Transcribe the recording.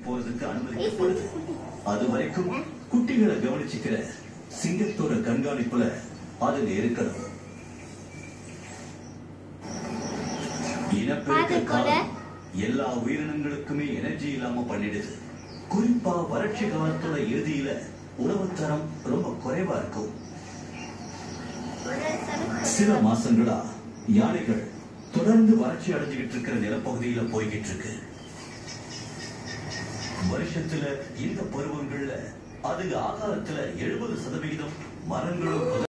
போறதுக்கு அனுமதிக்கப்படுது அது வரைக்கும் குட்டிகளை கவனிச்சுக்கிற சிங்கத்தோட கண்காணிப்புல அதுங்க இருக்கணும் இனப்பெருக்க அது போல? காலம் எல்லா உயிரினங்களுக்குமே எனர்ஜி இல்லாம பண்ணிடுது குறிப்பா வறட்சி காலத்தோட இறுதியில உணவு தரம் ரொம்ப குறைவா இருக்கும் சில மாசங்களா யானைகள் தொடர்ந்து வறட்சி அடைஞ்சுகிட்டு இருக்கிற நிலப்பகுதியில போய்கிட்டு இருக்கு வருஷத்துல இந்த பருவங்கள்ல அதுங்க ஆகாரத்துல எழுபது சதவிகிதம் மரங்களும்